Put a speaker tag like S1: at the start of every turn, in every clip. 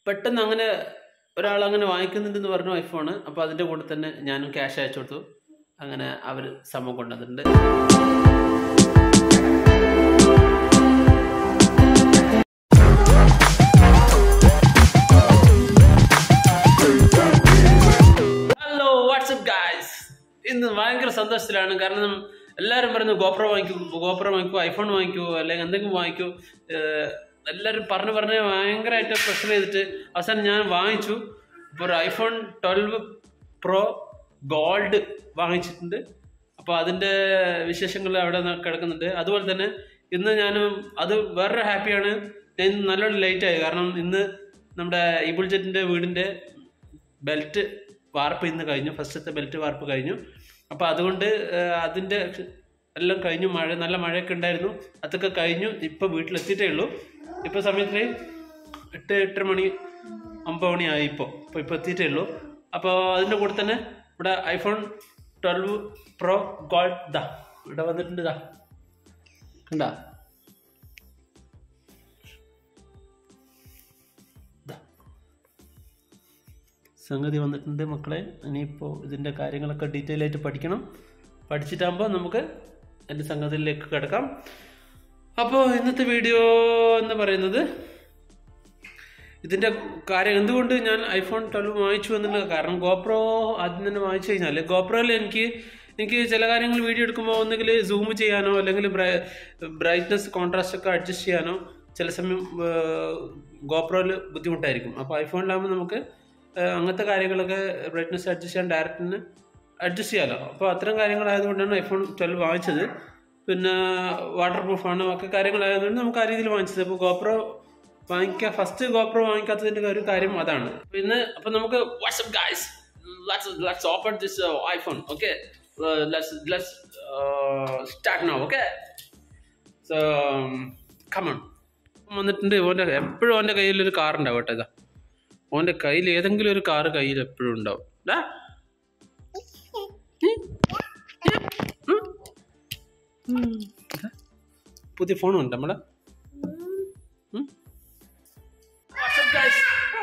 S1: പെട്ടെന്ന് അങ്ങനെ ഒരാൾ അങ്ങനെ വാങ്ങിക്കുന്നുണ്ടെന്ന് പറഞ്ഞു ഐഫോണ് അപ്പോൾ അതിൻ്റെ കൂടെ തന്നെ ഞാനും ക്യാഷ് അയച്ചു കൊടുത്തു അങ്ങനെ അവർ സംഭവം കൊണ്ടുവന്നിട്ടുണ്ട് ഹലോ വാട്സപ്പ് ഗായ്സ് ഇന്ന് ഭയങ്കര സന്തോഷത്തിലാണ് കാരണം എല്ലാവരും പറയുന്നു ഗോപ്രോ വാങ്ങിക്കൂ ഗോപ്രോ വാങ്ങിക്കൂ ഐഫോൺ വാങ്ങിക്കൂ അല്ലെങ്കിൽ എന്തെങ്കിലും വാങ്ങിക്കൂ ഏഹ് എല്ലാവരും പറഞ്ഞ് പറഞ്ഞ് ഭയങ്കരമായിട്ട് പ്രഷർ ചെയ്തിട്ട് അവസാനം ഞാൻ വാങ്ങിച്ചു ഇപ്പോൾ ഒരു ഐഫോൺ ട്വൽവ് പ്രോ ഗോൾഡ് വാങ്ങിച്ചിട്ടുണ്ട് അപ്പോൾ അതിൻ്റെ വിശേഷങ്ങൾ അവിടെ ന- കിടക്കുന്നുണ്ട് അതുപോലെ തന്നെ ഇന്ന് ഞാൻ അത് വേറൊരു ഹാപ്പിയാണ് ഞാൻ ഇന്ന് നല്ലോണം ലേറ്റ് ആയി കാരണം ഇന്ന് നമ്മുടെ ഈബിൾ ജെറ്റിൻ്റെ വീടിൻ്റെ ബെൽറ്റ് വാർപ്പ് ഇന്ന് കഴിഞ്ഞു ഫസ്റ്റത്തെ ബെൽറ്റ് വാർപ്പ് കഴിഞ്ഞു അപ്പോൾ അതുകൊണ്ട് ഏഹ്, അതിൻ്റെ എല്ലാം കഴിഞ്ഞു മഴ നല്ല മഴയൊക്കെ ഉണ്ടായിരുന്നു അതൊക്കെ കഴിഞ്ഞു ഇപ്പോൾ വീട്ടിലെത്തിയിട്ടേ ഉള്ളൂ ഇപ്പോൾ സമയത്ത് എട്ട് എട്ടര മണി ഒമ്പത് മണിയായി ഇപ്പോൾ ഇപ്പോൾ ഇപ്പോൾ എത്തിയിട്ടേ ഉള്ളൂ അപ്പോൾ അതിൻ്റെ കൂടെ തന്നെ ഇവിടെ ഐഫോൺ ട്വൽവ് പ്രോ ഗോൾഡ് ദാ ഇവിടെ വന്നിട്ടുണ്ട് ഇതാ കണ്ടാ ദാ. സംഗതി വന്നിട്ടുണ്ട് മക്കളെ ഇനിയിപ്പോൾ ഇതിൻ്റെ കാര്യങ്ങളൊക്കെ ഡീറ്റെയിൽ ആയിട്ട് പഠിക്കണം പഠിച്ചിട്ടാകുമ്പോൾ നമുക്ക് എൻ്റെ സംഗതിയിലേക്ക് കിടക്കാം അപ്പോൾ ഇന്നത്തെ വീഡിയോ എന്ന് പറയുന്നത് ഇതിൻ്റെ കാര്യം എന്തുകൊണ്ട് ഞാൻ ഐഫോൺ ട്വൽവ് വാങ്ങിച്ചു എന്നുള്ള കാരണം ഗോപ്രോ ആദ്യം തന്നെ വാങ്ങിച്ചു കഴിഞ്ഞാൽ ഗോപ്രോയിൽ എനിക്ക് എനിക്ക് ചില കാര്യങ്ങൾ വീഡിയോ എടുക്കുമ്പോൾ ഒന്നുകിൽ സൂം ചെയ്യാനോ അല്ലെങ്കിൽ ബ്രൈറ്റ്നസ് കോൺട്രാസ്റ്റ് ഒക്കെ അഡ്ജസ്റ്റ് ചെയ്യാനോ ചില സമയം ഗോപ്രോയിൽ ബുദ്ധിമുട്ടായിരിക്കും അപ്പോൾ ഐഫോണിലാകുമ്പോൾ നമുക്ക് ഏഹ്, അങ്ങനത്തെ കാര്യങ്ങളൊക്കെ ബ്രൈറ്റ്നസ് അഡ്ജസ്റ്റ് ചെയ്യാൻ ഡയറക്റ്റിന് അഡ്ജസ്റ്റ് ചെയ്യാമല്ലോ അപ്പോൾ അത്തരം കാര്യങ്ങളായതുകൊണ്ടാണ് ഐഫോൺ ട്വൽവ് വാങ്ങിച്ചത് പിന്നെ വാട്ടർ പ്രൂഫാണ് ഒക്കെ കാര്യങ്ങളായതുകൊണ്ട് നമുക്ക് ആ രീതിയിൽ വാങ്ങിച്ചത് അപ്പോൾ ഗോപ്രോ വാങ്ങിക്കുക ഫസ്റ്റ് ഗോപ്രോ വാങ്ങിക്കാത്തതിന്റെ ഒരു കാര്യം അതാണ് പിന്നെ അപ്പൊ നമുക്ക് WhatsApp guys let's open this iPhone okay let's let's start now okay so come on വന്നിട്ടുണ്ട് ഓൻ്റെ എപ്പോഴും ഓൻ്റെ കയ്യിൽ ഒരു കാർ ഉണ്ടാവും കേട്ടോ ഇതാ ഓൻ്റെ കയ്യിൽ ഏതെങ്കിലും ഒരു കാറ് കയ്യിൽ എപ്പോഴും ഉണ്ടാവും ഡാ പുതിയ ഫോണുണ്ട് നമ്മളെ ഉം? What's up, guys?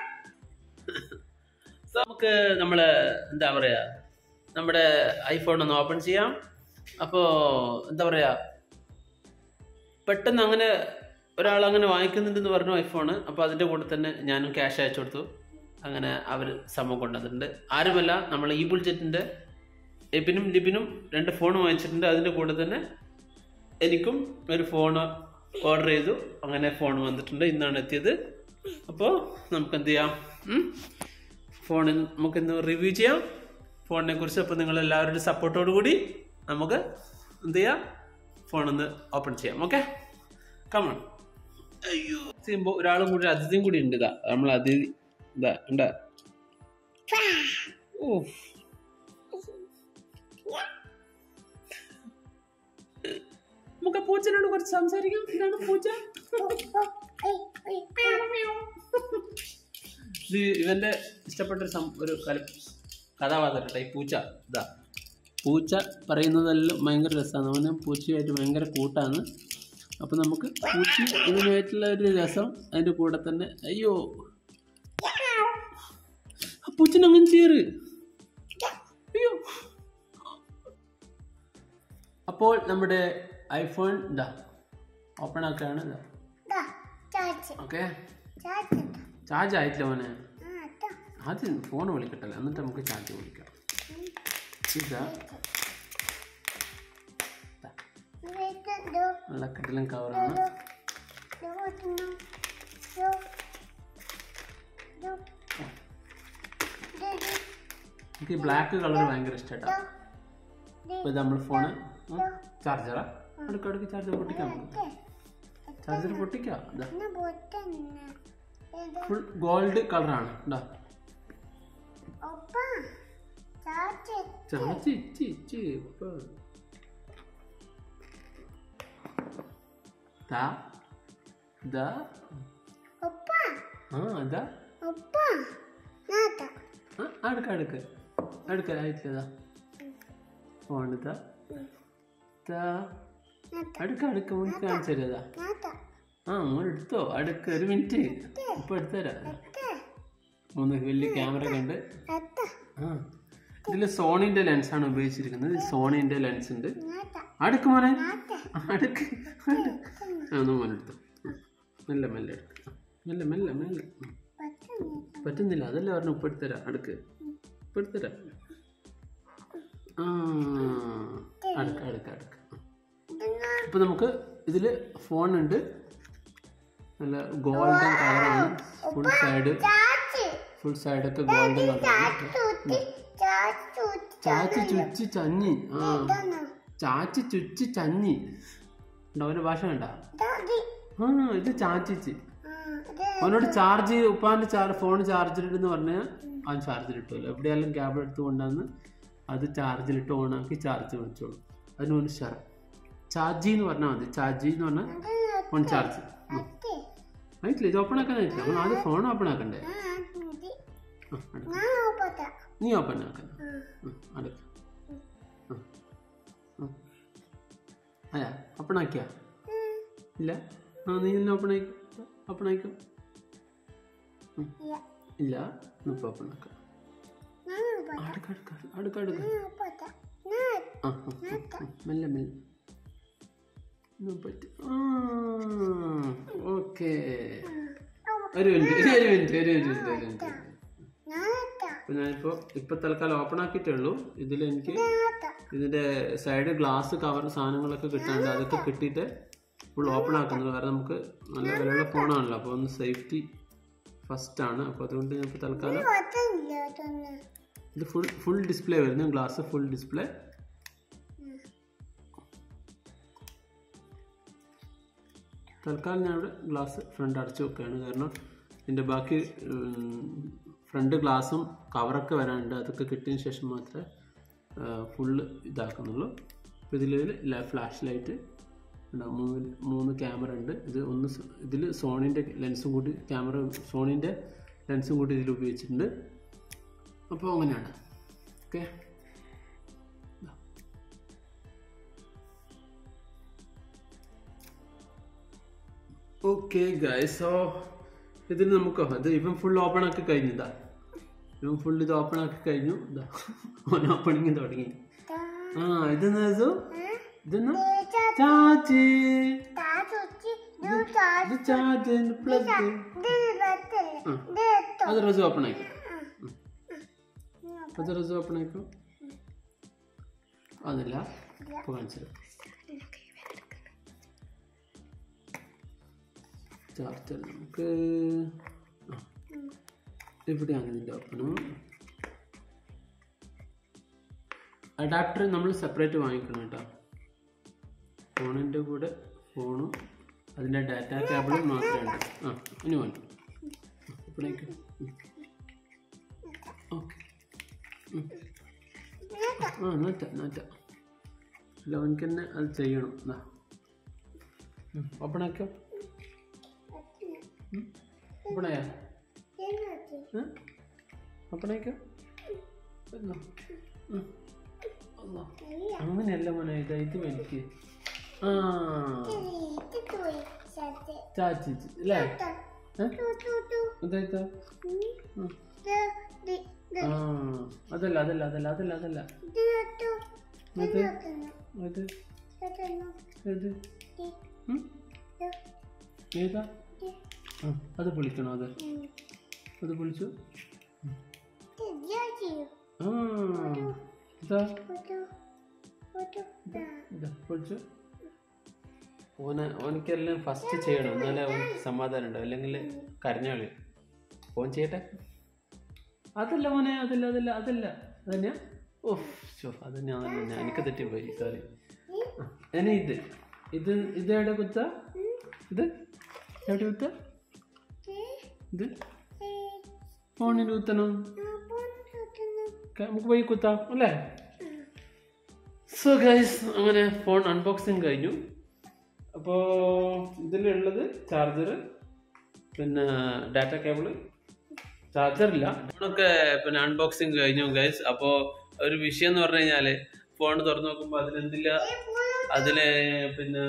S1: So, നമുക്ക് നമ്മള് എന്താ പറയാ നമ്മുടെ ഐഫോൺ ഒന്ന് ഓപ്പൺ ചെയ്യാം അപ്പോൾ എന്താ പറയാ പെട്ടെന്ന് അങ്ങനെ ഒരാൾ അങ്ങനെ വാങ്ങിക്കുന്നുണ്ടെന്ന് പറഞ്ഞു ഐഫോണ് അപ്പോൾ അതിൻ്റെ കൂടെ തന്നെ ഞാനും ക്യാഷ് അയച്ചു കൊടുത്തു അങ്ങനെ അവർ സംഭവം കൊണ്ടുവന്നിട്ടുണ്ട് ആരുമല്ല നമ്മൾ ഈ ബുൾജെറ്റിൻ്റെ എബിനും ലിബിനും രണ്ട് ഫോൺ വാങ്ങിച്ചിട്ടുണ്ട് അതിൻ്റെ കൂടെ തന്നെ എനിക്കും ഒരു ഫോൺ ഓർഡർ ചെയ്തു അങ്ങനെ ഫോൺ വന്നിട്ടുണ്ട് ഇന്നാണ് എത്തിയത് അപ്പോൾ നമുക്ക് എന്ത് ചെയ്യാം ഉം? ഫോണിൽ നമുക്ക് ഇന്ന് റിവ്യൂ ചെയ്യാം ഫോണിനെ കുറിച്ച് അപ്പോൾ നിങ്ങൾ എല്ലാവരുടെ സപ്പോർട്ടോട് കൂടി നമുക്ക് എന്ത് ചെയ്യാം ഫോൺ ഒന്ന് ഓപ്പൺ ചെയ്യാം ഓക്കെ കമൺ അയ്യോ ചെയ്യുമ്പോൾ ഒരാളും കൂടി അതിഥിയും കൂടി ഉണ്ട് ഇതാ നമ്മൾ അതിഥി ഇതാ ഉണ്ടാ ഓ നമുക്ക് ആ പൂച്ചനോട് കുറച്ച് സംസാരിക്കാം ഇതാണ് പൂച്ച ഇത് ഇവന്റെ ഇഷ്ടപ്പെട്ട ഒരു സം- ഒരു കല കഥാപാത്രം ഈ പൂച്ച ഇതാ പൂച്ച പറയുന്നതെല്ലാം ഭയങ്കര രസമാണ് അവന് പൂച്ചയായിട്ട് ഭയങ്കര കൂട്ടാണ് അപ്പോൾ നമുക്ക് പൂച്ച ഇതിനായിട്ടുള്ള ഒരു രസം അതിൻ്റെ കൂടെ തന്നെ അയ്യോ ആ പൂച്ചനെ അങ്ങനെ ചെയ്യറ് അയ്യോ അപ്പോൾ നമ്മുടെ ഐഫോൺ ഇതാ ഓപ്പൺ ആക്കുകയാണ് ഇതാ ഓക്കെ ചാർജ് ആയിട്ടില്ല മോനെ ആദ്യം ഫോൺ വിളിക്കട്ടല്ലേ എന്നിട്ട് നമുക്ക് ചാർജ് വിളിക്കാം ഇതാ നല്ല കിടലൻ കവറാണ് എനിക്ക് ഈ ബ്ലാക്ക് കളർ ഭയങ്കര ഇഷ്ടമായിട്ടാ അപ്പോൾ ഇത് നമ്മൾ ഫോണ് ചാർജറാ അടുക്ക അടുക്ക് ചാർജർ പൊട്ടിക്കാം നമുക്ക് ചാർജർ പൊട്ടിക്കാം ഇതാ ഫുൾ ഗോൾഡ് കളറാണ് ഇതാ ചാച്ചി ഇച്ചി ഇച്ചി ഇപ്പൊ ദാ ദാ ആ ദാ ആ അടുക്ക അടുക്ക് അടുക്ക ആയിട്ടില്ല ഫോൺ ഇതാ ദാ അടുക്ക അടുക്ക മുന്നിൽ കാണിച്ചു തരാ ആ മോൻ എടുത്തോ അടുക്ക് ഒരു മിനിറ്റ് ഇപ്പൊ എടുത്തുതരാം മൂന്ന് വലിയ ക്യാമറ ഒക്കെ ഉണ്ട് ആ ഇതിൽ സോണിന്റെ ലെൻസ് ആണ് ഉപയോഗിച്ചിരിക്കുന്നത് സോണിന്റെ ലെൻസ് ഉണ്ട് അടുക്ക് മോനെ അടുക്ക് ആ ഒന്ന് മോനെ എടുത്തു മെല്ലെ മെല്ലെ എടുക്ക് ആ, മെല്ലെ മെല്ലെ മെല്ലെ ഉം. പറ്റുന്നില്ല അതല്ലേ പറഞ്ഞു ഉപ്പ് എടുത്തരാം അടുക്ക് ഉപ്പ് എടുത്തരാം ആ അടുക്ക അടുക്ക അടുക്ക ഇപ്പൊ നമുക്ക് ഇതില് ഫോൺ ഉണ്ട് നല്ല ഗോൾഡൻ കളറാണ് ഫുൾ സൈഡ് ഫുൾ സൈഡൊക്കെ ഗോൾഡൻ കളറാണ് ചാച്ചി ചുച്ചി ചഞ്ഞി ആ ചാച്ചി ചുച്ചി ചഞ്ഞി ഉണ്ടോ അവന്റെ ഭാഷ വേണ്ട ആ ഇത് ചാച്ചിച്ച് അവനോട് ചാർജ് ഉപ്പാന്റെ ചാർജ് ഫോൺ ചാർജിലിട്ടെന്ന് പറഞ്ഞാൽ അവൻ ചാർജിലിട്ടുമല്ലോ എവിടെയായാലും ക്യാബ് എടുത്ത് കൊണ്ടുവന്ന് അത് ചാർജിലിട്ട് ഓണാക്കി ചാർജ് വിളിച്ചോളൂ അതിന് ഒരു ഷർ ചാർജി എന്ന് പറഞ്ഞാൽ മതി ചാർജി എന്ന് പറഞ്ഞാൽ ഫോൺ ചാർജ് ആയിട്ടില്ല ഇത് ഓപ്പൺ ആക്കാൻ ആയിട്ടില്ല നമ്മൾ ആദ്യം ഫോൺ ഓപ്പൺ ആക്കണ്ടേ ആ, അടുക്ക. നീ ഓപ്പൺ ആക്കണം അടുക്ക അയാ ഓപ്പൺ ആക്കിയാ ഇല്ല ആ നീ തന്നെ ഓപ്പൺ ആക്കി ഓപ്പൺ ആക്കും ഇല്ല ഇപ്പൊ ഓപ്പൺ ആക്കാം അടുക്ക അടുക്ക അടുക്ക അടുക്ക ആ ആ, ആ, ആ, മെല്ലെ മെല്ലെ ഇന്ന് പറ്റും ഓക്കെ ഒരു മിനിറ്റ് ഒരു മിനിറ്റ് ഒരു മിനിറ്റ് ഒരു മിനിറ്റ് അപ്പൊ ഞാനിപ്പോ ഇപ്പൊ തൽക്കാലം ഓപ്പൺ ആക്കിയിട്ടേ ഉള്ളൂ ഇതിൽ എനിക്ക് ഇതിന്റെ സൈഡ് ഗ്ലാസ് കവർ സാധനങ്ങളൊക്കെ കിട്ടാണ്ട് അതൊക്കെ കിട്ടിയിട്ട് ഫുൾ ഓപ്പൺ ആക്കുന്നത് കാരണം നമുക്ക് നല്ല വിലയുള്ള ഫോണാണല്ലോ അപ്പോൾ ഒന്ന് സേഫ്റ്റി ഫസ്റ്റ് ആണ് അപ്പോൾ അതുകൊണ്ട് ഞാൻ ഇപ്പോൾ തൽക്കാലം ഇത് ഫുൾ ഫുൾ ഡിസ്പ്ലേ വരുന്നു ഗ്ലാസ് ഫുൾ ഡിസ്പ്ലേ തൽക്കാലം ഞാൻ ഇവിടെ ഗ്ലാസ് ഫ്രണ്ട് അടച്ചു വെക്കുകയാണ് കാരണം ഇതിൻ്റെ ബാക്കി ഫ്രണ്ട് ഗ്ലാസും കവറൊക്കെ വരാനുണ്ട് അതൊക്കെ കിട്ടിയതിന് ശേഷം മാത്രമേ ഫുള്ള് ഇതാക്കുന്നുള്ളൂ അപ്പോൾ ഇതിൽ ഫ്ലാഷ് ലൈറ്റ് ഉണ്ടാവും മൂന്ന് മൂന്ന് ക്യാമറ ഉണ്ട് ഇത് ഒന്ന് ഇതിൽ സോണിൻ്റെ ലെൻസും കൂടി ക്യാമറ സോണിൻ്റെ ലെൻസും കൂടി ഇതിൽ ഉപയോഗിച്ചിട്ടുണ്ട് അപ്പോൾ അങ്ങനെയാണ് ഓക്കെ ഓക്കെ ഗൈസ് സോ ഇതിന് നമുക്ക് ഇത് ഇവൻ ഫുൾ ഓപ്പൺ ആക്കി കഴിഞ്ഞതാ ഇവൻ ഫുൾ ഇത് ഓപ്പൺ ആക്കി കഴിഞ്ഞു ഇതാ ഓൻ ഓപ്പണിങ് തുടങ്ങി ആ ഇതെന്നാ ഇത് ഇതെന്നാ ചാച്ചി ഇത് ചാർജ് പ്ലഗ് അത് റസ് ഓപ്പൺ ആക്കി അത് റസ് ഓപ്പൺ ആക്കും അതല്ല ഇപ്പോൾ കാണിച്ചത് ചാർജർ നമുക്ക് ആ. എവിടെയാണ് ഇതിൻ്റെ ഓപ്പണ് അഡാപ്റ്റർ നമ്മൾ സെപ്പറേറ്റ് വാങ്ങിക്കണം കേട്ടോ ഫോണിൻ്റെ കൂടെ ഫോണും അതിൻ്റെ ഡാറ്റ കേബിളും മാത്രമേ ഉണ്ട് ആ ഇനി വേണ്ട ഇവിടേക്ക് ഓക്കെ ആ നാറ്റ നാറ്റ അല്ല അവനക്ക് തന്നെ അത് ചെയ്യണം എന്നാ ഓപ്പൺ ആക്കിയോ ഓപ്പൺ ആയാ ഓപ്പൺ ആക്കിയോ എന്നാ ഉം. അല്ലാ. അങ്ങനെയല്ല മോനെ ഇത് ഇത് എനിക്ക് ആ ചാച്ചി അല്ലേ ഇതായിത്താ ആ അതല്ല അതല്ല അതല്ല അതല്ല അതല്ല ഇത് ഇത് ഇത് ഉം? ഏതാ ആ അത് പൊളിക്കണോ അത് അത് പൊളിച്ചു ആ ഇതാ ഇതാ പൊളിച്ചു ഓന ഓനിക്കെല്ലാം ഫസ്റ്റ് ചെയ്യണം എന്നാലേ അവൻ സമാധാനം ഉണ്ടാവും അല്ലെങ്കിൽ കരഞ്ഞോളി ഫോൺ ചെയ്യട്ടെ അതല്ല മോനെ അതല്ല അതല്ല അതല്ല അതന്നെയാ ഓ ഷോ അതന്നെ അതന്നെ എനിക്ക് തെറ്റിപ്പോയി സോറി ഇനി ഇത് ഇത് ഇത് എവിടെ കുത്ത ഇത് എവിടെ കുത്ത ഇത് ഫോണിന് കുത്തണം ക- നമുക്ക് പോയി കുത്താം അല്ലേ സോ ഗൈസ് അങ്ങനെ ഫോൺ അൺബോക്സിങ് കഴിഞ്ഞു അപ്പോൾ ഇതിലുള്ളത് ചാർജർ പിന്നെ ഡാറ്റ കേബിള് ചാർജറില്ല ഫോണൊക്കെ പിന്നെ അൺബോക്സിങ് കഴിഞ്ഞു ഗൈസ് അപ്പോൾ ഒരു വിഷയം എന്ന് പറഞ്ഞു കഴിഞ്ഞാൽ ഫോൺ തുറന്നു നോക്കുമ്പോൾ അതിലെന്തില്ല അതിൽ പിന്നെ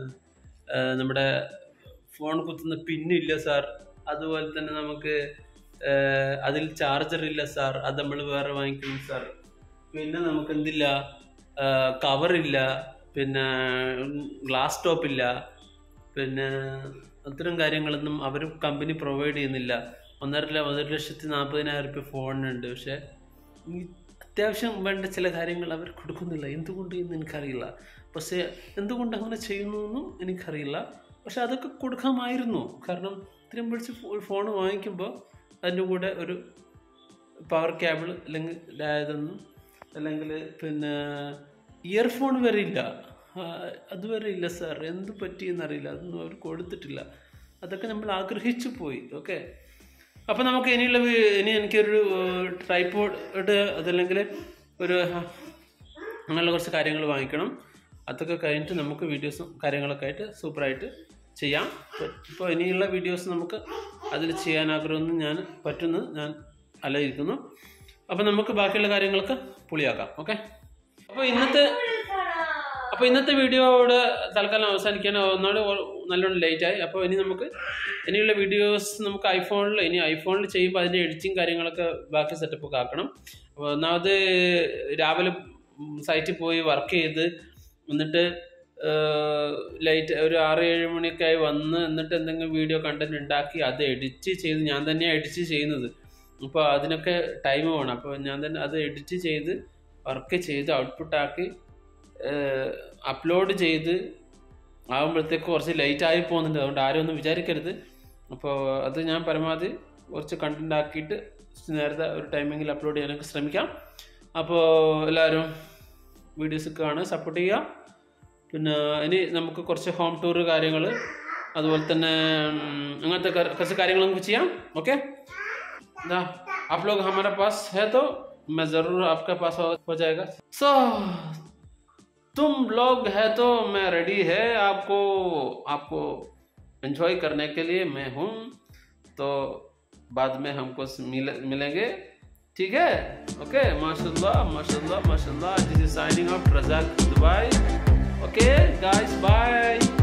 S1: ആ, നമ്മുടെ ഫോൺ കുത്തുന്ന പിന്നില്ല സാർ അതുപോലെ തന്നെ നമുക്ക് ഏഹ്, അതിൽ ചാർജർ ഇല്ല സാർ അത് നമ്മൾ വേറെ വാങ്ങിക്കണം സാർ പിന്നെ നമുക്ക് എന്തില്ല കവറില്ല പിന്നെ ഗ്ലാസ് ടോപ്പ് ഇല്ല പിന്നെ അത്തരം കാര്യങ്ങളൊന്നും അവർ കമ്പനി പ്രൊവൈഡ് ചെയ്യുന്നില്ല ഒന്നര ല- ഒരു ലക്ഷത്തി നാൽപ്പതിനായിരം റുപ്യ ഫോണിനുണ്ട് പക്ഷേ ഈ അത്യാവശ്യം വേണ്ട ചില കാര്യങ്ങൾ അവർ കൊടുക്കുന്നില്ല എന്തുകൊണ്ട് എന്ന് എനിക്കറിയില്ല പക്ഷേ എന്തുകൊണ്ട് അങ്ങനെ ചെയ്യുന്നു എന്നും എനിക്കറിയില്ല പക്ഷെ അതൊക്കെ കൊടുക്കാമായിരുന്നു കാരണം ഇത്രയും പിടിച്ച് ഫോൺ വാങ്ങിക്കുമ്പോൾ അതിൻ്റെ കൂടെ ഒരു പവർ കേബിൾ അല്ലെങ്കിൽ ഇതൊന്നും അല്ലെങ്കിൽ പിന്നെ ഇയർഫോൺ വരെ ഇല്ല ആ, അതുവരെ ഇല്ല സാർ എന്ത് പറ്റിയെന്നറിയില്ല അതൊന്നും അവർ കൊടുത്തിട്ടില്ല അതൊക്കെ നമ്മൾ ആഗ്രഹിച്ചു പോയി ഓക്കെ അപ്പോൾ നമുക്ക് ഇനിയുള്ള വീ- ഇനി എനിക്കൊരു ട്രൈപ്പോഡ് അതല്ലെങ്കിൽ ഒരു അങ്ങനെയുള്ള കുറച്ച് കാര്യങ്ങൾ വാങ്ങിക്കണം അതൊക്കെ കഴിഞ്ഞിട്ട് നമുക്ക് വീഡിയോസും കാര്യങ്ങളൊക്കെ ആയിട്ട് സൂപ്പറായിട്ട് ചെയ്യാം ഇപ്പോൾ ഇനിയുള്ള വീഡിയോസ് നമുക്ക് അതിൽ ചെയ്യാൻ ആഗ്രഹമൊന്നും ഞാൻ പറ്റുന്നു ഞാൻ ആലോചിക്കുന്നു അപ്പോൾ നമുക്ക് ബാക്കിയുള്ള കാര്യങ്ങളൊക്കെ പൊളിയാക്കാം ഓക്കെ അപ്പോൾ ഇന്നത്തെ അപ്പോൾ ഇന്നത്തെ വീഡിയോയുടെ തൽക്കാലം അവസാനിക്കാൻ ഒന്നാമത് നല്ലോണം ലേറ്റ് ആയി അപ്പോൾ ഇനി നമുക്ക് ഇനിയുള്ള വീഡിയോസ് നമുക്ക് ഐഫോണിൽ ഇനി ഐഫോണിൽ ചെയ്യുമ്പോൾ അതിൻ്റെ എഡിറ്റിങ് കാര്യങ്ങളൊക്കെ ബാക്കി സെറ്റപ്പ് ഒക്കെ ആക്കണം അപ്പോൾ ഒന്നാമത് രാവിലെ സൈറ്റിൽ പോയി വർക്ക് ചെയ്ത് എന്നിട്ട് ലൈറ്റ് ഒരു ആറ് ഏഴ് മണിയൊക്കെ ആയി വന്ന് എന്നിട്ട് എന്തെങ്കിലും വീഡിയോ കണ്ടന്റ് ഉണ്ടാക്കി അത് എഡിറ്റ് ചെയ്ത് ഞാൻ തന്നെയാണ് എഡിറ്റ് ചെയ്യുന്നത് അപ്പോൾ അതിനൊക്കെ ടൈം വേണം അപ്പോൾ ഞാൻ തന്നെ അത് എഡിറ്റ് ചെയ്ത് വർക്ക് ചെയ്ത് ഔട്ട്പുട്ടാക്കി അപ്ലോഡ് ചെയ്ത് ആകുമ്പോഴത്തേക്ക് കുറച്ച് ലേറ്റ് ആയി പോകുന്നുണ്ട് അതുകൊണ്ട് ആരും ഒന്നും വിചാരിക്കരുത് അപ്പോൾ അത് ഞാൻ പരമാവധി കുറച്ച് കണ്ടന്റ് ആക്കിയിട്ട് നേരത്തെ ഒരു ടൈമിങ്ങിൽ അപ്ലോഡ് ചെയ്യാനൊക്കെ ശ്രമിക്കാം അപ്പോൾ എല്ലാവരും വീഡിയോസ് കാണുക സപ്പോർട്ട് ചെയ്യുക പിന്നെ ഇനി നമുക്ക് കുറച്ച് ഹോം ടൂർ കാര്യങ്ങൾ അതുപോലെ തന്നെ ഉം, അങ്ങനത്തെ കർ- കുറച്ച് കാര്യങ്ങൾ നമുക്ക് ചെയ്യാം ഓക്കെ दा आप लोग हमारे पास है तो मैं ज़रूर आपके पास हो, हो जाएगा सो तुम लोग है तो मैं रेडी है आपको आपको एंजॉय करने के लिए मैं हूँ तो बाद में हमको मिल, मिलेंगे ठीक है ओके माशाल्लाह माशाल्लाह माशाल्लाह this is signing off Razak Dubai okay guys bye